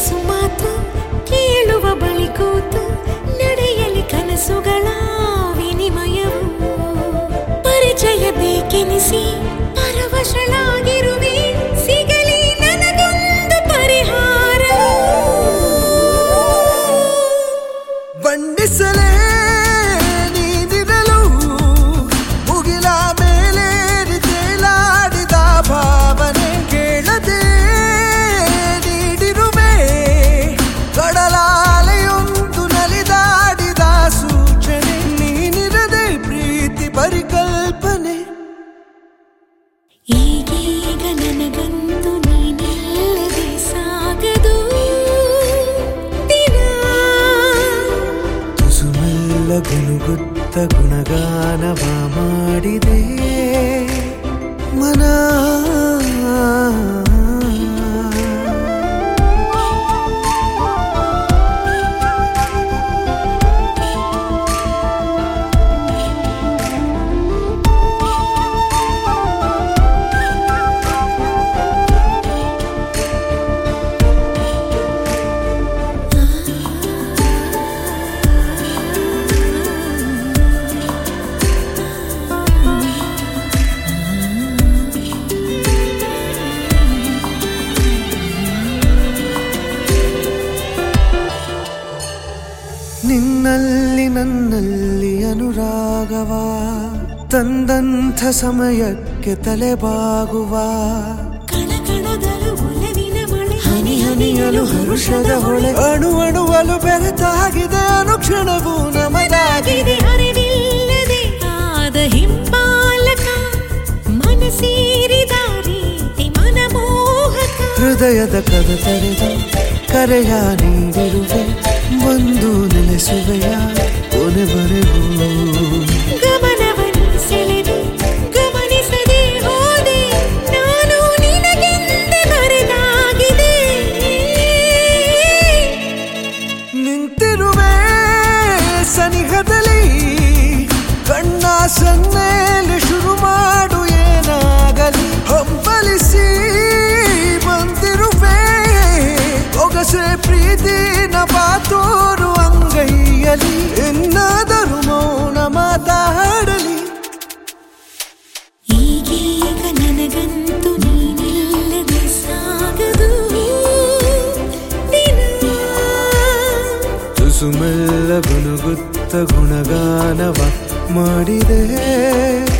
ಮನಸ್ಸು ಮಾತು ಕೇಳುವ ಬಳಿ ಕೂತು ನಡೆಯಲಿ ಕನಸುಗಳ ವಿನಿಮಯವು ಪರಿಚಯ ಬೇಕೆನಿಸಿ ಪರವಶಳಾಗಿರುವೆ ಸಿಗಲಿ ನನಗೊಂದು ಪರಿಹಾರ ಬಣ್ಣಿಸಲೇ ನೀನಿರಲು ಮುಗಿಲ ಮೇಲೆ ತೇಲಾಡಿದ ಭಾವನೆ ಕೇಳದೆ ನೀಡಿರುವೆ ಕಡಲಾಲೆಯೊಂದು ನಲಿದಾಡಿದ ಸೂಚನೆ ನೀನಿರದೆ ಪ್ರೀತಿ ಪರಿಕಲ್ಪನೆ ಈಗೀಗ ನನಗಂತೂ ನೀನಿಲ್ಲದೆ ಸಾಗದು ದಿನ ತುಸುಮೆಲ್ಲ ಗುಣಗುತ್ತ ಗುಣಗಾನವ ಮಾಡಿದೆ ಮನ ನಿನ್ನಲ್ಲಿ ನನ್ನಲ್ಲಿ ಅನುರಾಗವ ತಂದಂಥ ಸಮಯಕ್ಕೆ ತಲೆಬಾಗುವ ಕಣಕಣದಲು ಒಲವಿನ ಮಳೆ ಹನಿ ಹನಿಯಲು ಹರುಷದ ಹೊಳೆ ಅಣು ಅಣುವಲು ಬೆರೆತಾಗಿದೆ ಅನುಕ್ಷಣವು ನಮದಾಗಿದೆ ಆಗಿದೆ ಅರಿವಿಲ್ಲದೆ ಆದ ಹಿಂಪಾಲಕ ಮನಸೇರಿದ ರೀತಿ ಮನಮೋಹಕ ಹೃದಯದ ಕದ ತೆರೆದು ಕರೆಯ ನೀಡಿರುವೆ ಒಂದು ನೆಲೆಸುವೆಯ ಕೊನೆವರೆಗೂ ಗಮನವನ್ನು ಸೆಳೆದು ಗಮನಿಸದೆ ಹೋದೆ ನಾನು ನಿನಗೆಂದೇ ಬರೆದಾಗಿದೆ ನಿಂತಿರುವೆ ಸನಿಹದಲ್ಲಿ ಕಣ್ಣ ಸನ್ನೆಯಲ್ಲಿ ಶುರು ಮಾಡು ಏನಾಗಲಿ ಹಂಬಲಿಸಿ ಬಂದಿರುವೆ ಒಗಸೆ ಪ್ರೀತಿನ ಬಾತೋರು ಅಂಗೈಯಲಿ ಎನ್ನಾದರೂ ಮೌನ ಮಾತಾಡಲಿ ಈಗೀಗ ನನಗಂತೂ ನೀನಿಲ್ಲದೆ ಸಾಗದು ದಿನ ತುಸುಮೆಲ್ಲ ಗುನುಗುತ್ತ ಗುಣಗಾನವ ಮಾಡಿದೆ